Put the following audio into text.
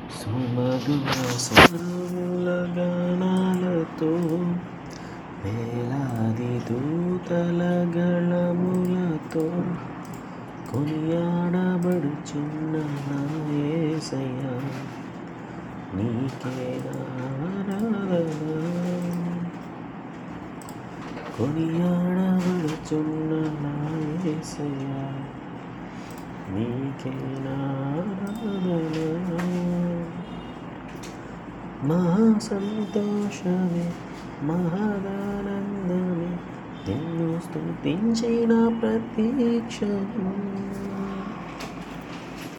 సుమధుర స్వరముల గానాలతో వేలాది దూతల గళములతో కొనియాడబడుచున్న నా యేసయ్యా నీకే ఆరాధన కొనియాడబడుచున్న నా యేసయ్యా నీకే ఆరాధన మహా సంతోషమే మహదానందమే నిన్ను స్తుతించిన ప్రతి క్షణం